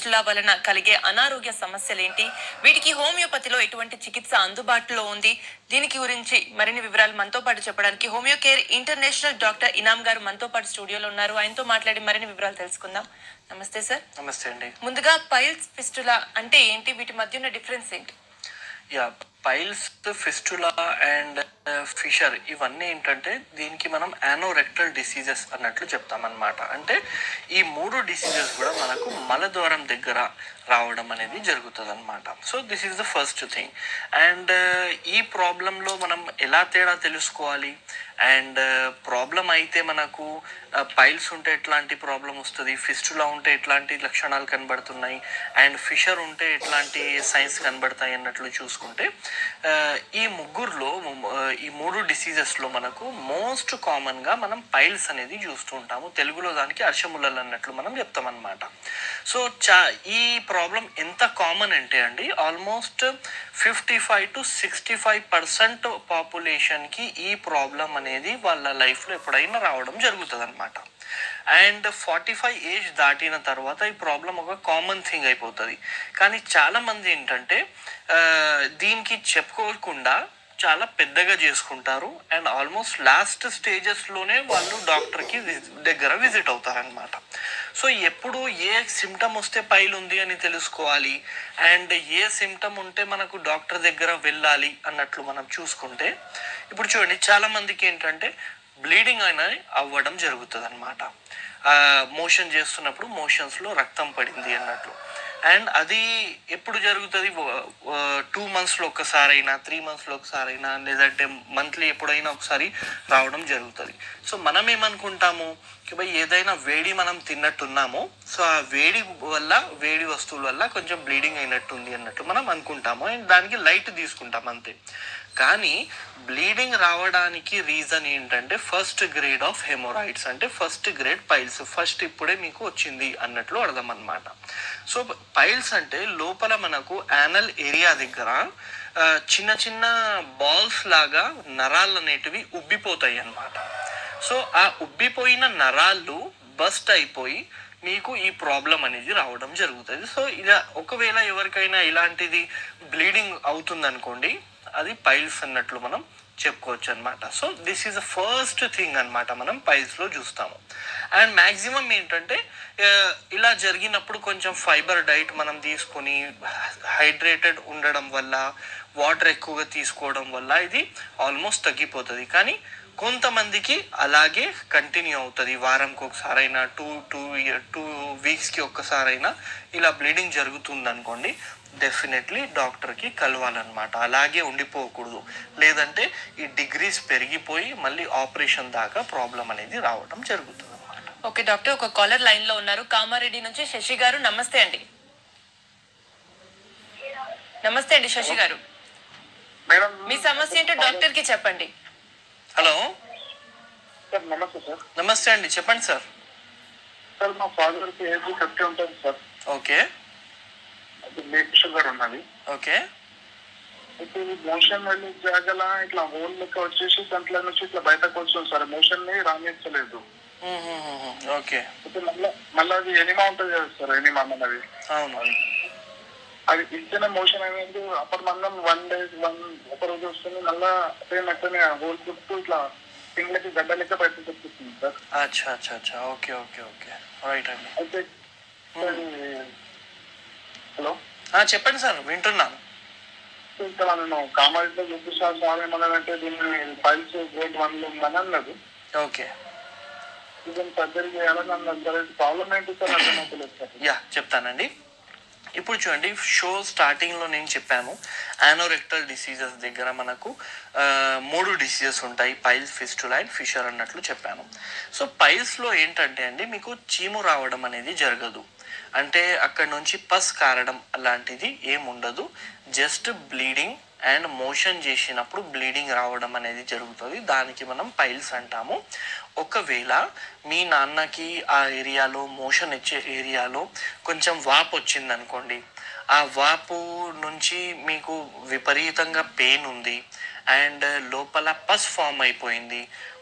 fistula వలన కలిగే అనారోగ్య సమస్యలేంటి వీటికి హోమియోపతిలో ఎటువంటి చికిత్స అందుబాటులో ఉంది దీనికి గురించి మరిన్ని వివరాలు మనతో పాటు చెప్పడానికి homeo care international doctor Inam గారు మనతో పాటు స్టూడియోలో ఉన్నారు ఆయనతో మాట్లాడి మరిన్ని వివరాలు తెలుసుకుందాం నమస్తే సార్ నమస్తే అండి ముందుగా పైల్స్ ఫిస్టులా అంటే ఏంటి వీటి మధ్య ఉన్న డిఫరెన్స్ ఏంటి yeah piles fistula and fissure ఇవన్నీ ఏంటంటే దీనికి మనం యానోరెక్టల్ డిసీజెస్ అన్నట్లు చెప్తామన్నమాట అంటే ఈ మూడు డిసీజెస్ కూడా మనకు మలద్వారం దగ్గర రావడం అనేది జరుగుతుంది అనమాట so this is the first thing and ఈ ప్రాబ్లంలో మనం ఎలా తేడా తెలుసుకోవాలి అండ్ ప్రాబ్లం అయితే మనకు పైల్స్ ఉంటే ఎట్లాంటి ప్రాబ్లం వస్తుంది ఫిస్టులా ఉంటే ఎట్లాంటి లక్షణాలు కనబడుతున్నాయి అండ్ ఫిషర్ ఉంటే ఎట్లాంటి సైన్స్ కనబడతాయి అన్నట్లు చూసుకుంటే ఆ, ఈ ముగ్గురులో ము- ఆ, ఈ మూడు డిసీజెస్లో మనకు మోస్ట్ కామన్గా మనం పైల్స్ అనేది చూస్తూ ఉంటాము తెలుగులో దానికి అర్షములలు అన్నట్లు మనం చెప్తామన్నమాట సో చా ఈ ప్రాబ్లం ఎంత కామన్ అంటే అండి almost fifty five to sixty five percent పాపులేషన్కి ఈ ప్రాబ్లం అనేది వాళ్ళ లైఫ్లో ఎప్పుడైనా రావడం జరుగుతుంది అనమాట అండ్ ఫార్టీ ఫైవ్ ఏజ్ దాటిన తర్వాత ఈ ప్రాబ్లం ఒక కామన్ థింగ్ అయిపోతుంది కానీ చాలా మంది ఏంటంటే ఆ, దీనికి చెప్పుకోకుండా చాలా పెద్దగా చేసుకుంటారు అండ్ ఆల్మోస్ట్ లాస్ట్ స్టేజెస్లోనే వాళ్ళు డాక్టర్కి దగ్గర విజిట్ అవుతారనమాట సో ఎప్పుడు ఏ సిమ్టమ్ వస్తే పైలు ఉంది అని తెలుసుకోవాలి అండ్ ఏ సిమ్టమ్ ఉంటే మనకు డాక్టర్ దగ్గర వెళ్ళాలి అన్నట్లు మనం చూసుకుంటే ఇప్పుడు చూడండి చాలా మందికి ఏంటంటే బ్లీడింగ్ అనేది అవ్వడం జరుగుతుంది అనమాట మోషన్ చేస్తున్నప్పుడు మోషన్స్లో రక్తం పడింది అన్నట్లు అండ్ అది ఎప్పుడు జరుగుతుంది టూ మంత్స్లో ఒకసారైనా త్రీ మంత్స్లో ఒకసారైనా లేదంటే మంత్లీ ఎప్పుడైనా ఒకసారి రావడం జరుగుతుంది సో మనం ఏమనుకుంటాము కి భయ్ ఏదైనా వేడి మనం తిన్నట్టున్నామో సో ఆ వేడి వల్ల వేడి వస్తువుల వల్ల కొంచెం బ్లీడింగ్ అయినట్టుంది అన్నట్టు మనం అనుకుంటాము అండ్ దానికి లైట్ తీసుకుంటాం అంతే కానీ బ్లీడింగ్ రావడానికి రీజన్ ఏంటంటే ఫస్ట్ గ్రేడ్ ఆఫ్ హెమోరాయిడ్స్ అంటే ఫస్ట్ గ్రేడ్ పైల్స్ ఫస్ట్ ఇప్పుడే మీకు వచ్చింది అన్నట్లు అర్థం అనమాట సో పైల్స్ అంటే లోపల మనకు యానల్ ఏరియా దగ్గర ఆ, చిన్న చిన్న బాల్స్ లాగా నరాలు అనేటివి ఉబ్బిపోతాయి అన్నమాట సో ఆ ఉబ్బిపోయిన నరాలు బస్ట్ అయిపోయి మీకు ఈ ప్రాబ్లం అనేది రావడం జరుగుతుంది సో ఇలా ఒకవేళ ఎవరికైనా ఇలాంటిది బ్లీడింగ్ అవుతుంది అనుకోండి అది పైల్స్ అన్నట్లు మనం చెప్పుకోవచ్చు అనమాట so this is the first thing అనమాట మనం పైల్స్లో చూస్తాము అండ్ మ్యాక్సిమం ఏంటంటే ఆ, ఇలా జరిగినప్పుడు కొంచెం ఫైబర్ డైట్ మనం తీసుకొని హైడ్రేటెడ్ ఉండడం వల్ల వాటర్ ఎక్కువగా తీసుకోవడం వల్ల ఇది ఆల్మోస్ట్ తగ్గిపోతుంది కానీ కొంతమందికి అలాగే కంటిన్యూ అవుతుంది వారంకి ఒకసారైనా టూ టూ ఇయర్ టూ వీక్స్కి ఒక్కసారైనా ఇలా బ్లీడింగ్ జరుగుతుంది అనుకోండి డెఫినెట్లీ డాక్టర్కి కలవాలన్నమాట అలాగే ఉండిపోకూడదు లేదంటే ఈ డిగ్రీస్ పెరిగిపోయి మళ్ళీ ఆపరేషన్ దాకా ప్రాబ్లం అనేది రావడం జరుగుతుంది అనమాట ఓకే డాక్టర్ ఒక కాలర్ లైన్ లో ఉన్నారు కామారెడ్డి నుంచి శశి గారు నమస్తే అండి నమస్తే అండి శశి గారు మేడం మీ సమస్య ఏంటో డాక్టర్ కి చెప్పండి హలో సార్ నమస్తే సార్ నమస్తే అండి చెప్పండి సార్ సార్ మా ఫాదర్ కి ఏజ్ ఫిఫ్టీ ఉంటుంది సార్ ఓకే అది బీపీ షుగర్ ఉన్నది ఓకే ఇప్పుడు మోషన్ వెళ్ళి జాగల ఇట్లా హోల్ లెక్క వచ్చేసి దాంట్లో నుంచి ఇట్లా బయటకు వస్తుంది సార్ మోషన్ ని రానిచ్చలేదు ఓకే అయితే మళ్ళీ మళ్ళీ అది ఎనిమా ఉంటుంది కదా సార్ ఎనిమా అన్నది అవును అది ఇచ్చిన మోషన్ అనేది అప్పటి మనం వన్ డే వన్ ఒక రోజు వస్తుంది మళ్ళా సేమ్ అట్లనే హోల్ చుట్టూ ఇట్లా పింగ్లకి గడ్డ లెక్క బయటకు వచ్చేస్తుంది సార్ అచ్చా అచ్చా అచ్చా ఓకే ఓకే ఓకే రైట్ అండి అయితే హలో ఆ, చెప్పండి సార్ వింటున్నాను ఇక్కడ నేను కామారెడ్డిలో చూపిస్తాను సార్ ఏమన్నారంటే దీన్ని ఫైల్స్ గ్రేట్ వన్ లో ఉందని అన్నది ఓకే దీన్ని సర్జరీ చేయాలని అన్నది సార్ ప్రాబ్లం ఏంటి సార్ అర్థమవుతలేదు సార్ యా చెప్తానండి ఇప్పుడు చూడండి షో స్టార్టింగ్లో నేను చెప్పాను యానోరెక్టల్ డిసీజెస్ దగ్గర మనకు ఆ, మూడు డిసీజెస్ ఉంటాయి పైల్స్ ఫిస్టులా అండ్ ఫిషర్ అన్నట్లు చెప్పాను సో పైల్స్లో ఏంటంటే అండి మీకు చీము రావడం అనేది జరగదు అంటే అక్కడ నుంచి పస్ కారడం అలాంటిది ఏముండదు జస్ట్ బ్లీడింగ్ అండ్ మోషన్ చేసినప్పుడు బ్లీడింగ్ రావడం అనేది జరుగుతుంది దానికి మనం పైల్స్ అంటాము ఒకవేళ మీ నాన్నకి ఆ ఏరియాలో మోషన్ ఇచ్చే ఏరియాలో కొంచెం వాపు వచ్చింది అనుకోండి ఆ వాపు నుంచి మీకు విపరీతంగా పెయిన్ ఉంది అండ్ లోపల పస్ ఫామ్ అయిపోయింది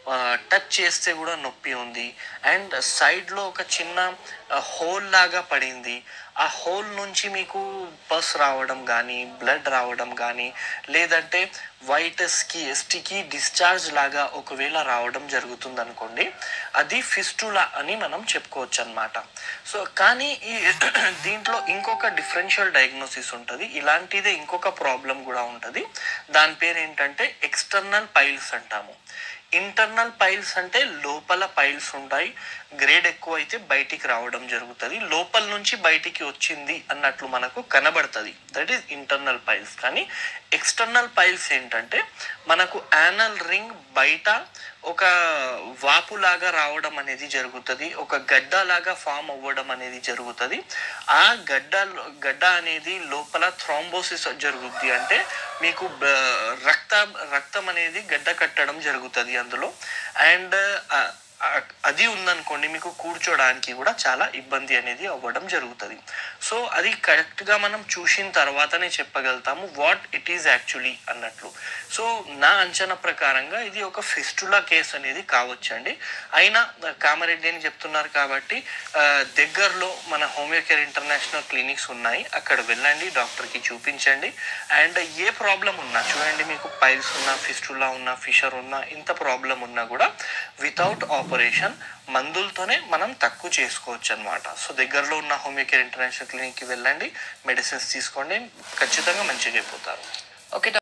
టచ్ చేస్తే కూడా నొప్పి ఉంది అండ్ సైడ్లో ఒక చిన్న హోల్ లాగా పడింది ఆ హోల్ నుంచి మీకు పస్ రావడం కానీ బ్లడ్ రావడం కానీ లేదంటే వైట్ స్కి స్టికీ డిశ్చార్జ్ లాగా ఒకవేళ రావడం జరుగుతుంది అనుకోండి అది ఫిస్టులా అని మనం చెప్పుకోవచ్చు అనమాట సో కానీ ఈ దీంట్లో ఇంకొక డిఫరెన్షియల్ డయాగ్నోసిస్ ఉంటుంది ఇలాంటిదే ఇంకొక ప్రాబ్లం కూడా ఉంటుంది దాని పేరు ఏంటంటే ఎక్స్టర్నల్ పైల్స్ అంటాము ఇంటర్నల్ పైల్స్ అంటే లోపల పైల్స్ ఉంటాయి గ్రేడ్ ఎక్కువ అయితే బయటికి రావడం జరుగుతుంది లోపల నుంచి బయటికి వచ్చింది అన్నట్లు మనకు కనబడుతుంది దట్ ఈస్ ఇంటర్నల్ పైల్స్ కానీ ఎక్స్టర్నల్ పైల్స్ ఏంటంటే మనకు యానల్ రింగ్ బయట ఒక వాపులాగా రావడం అనేది జరుగుతుంది ఒక గడ్డ లాగా ఫామ్ అవ్వడం అనేది జరుగుతుంది ఆ గడ్డ గడ్డ అనేది లోపల థ్రాంబోసిస్ జరుగుద్ది అంటే మీకు బ- రక్త రక్తం అనేది గడ్డ కట్టడం జరుగుతుంది అందులో అండ్ అది ఉందనుకోండి మీకు కూర్చోడానికి కూడా చాలా ఇబ్బంది అనేది అవ్వడం జరుగుతుంది సో అది కరెక్ట్గా మనం చూసిన తర్వాతనే చెప్పగలుగుతాము వాట్ ఇట్ ఈజ్ యాక్చువల్లీ అన్నట్లు సో నా అంచనా ప్రకారంగా ఇది ఒక ఫిస్టులా కేసు అనేది కావచ్చండి అయినా ఆ, కామారెడ్డి అని చెప్తున్నారు కాబట్టి ఆ, దగ్గరలో మన హోమియో కేర్ ఇంటర్నేషనల్ క్లినిక్స్ ఉన్నాయి అక్కడ వెళ్ళండి డాక్టర్కి చూపించండి అండ్ ఏ ప్రాబ్లం ఉన్నా చూడండి మీకు పైల్స్ ఉన్నా ఫిస్టులా ఉన్నా ఫిషర్ ఉన్నా ఇంత ప్రాబ్లం ఉన్నా కూడా వితౌట్ ఆపరేషన్ మందులతోనే మనం తక్కువ చేసుకోవచ్చు అనమాట సో దగ్గరలో ఉన్న హోమియో కేర్ ఇంటర్నేషనల్ క్లినిక్కి వెళ్ళండి మెడిసిన్స్ తీసుకోండి ఖచ్చితంగా మంచిగా అయిపోతారు ఓకే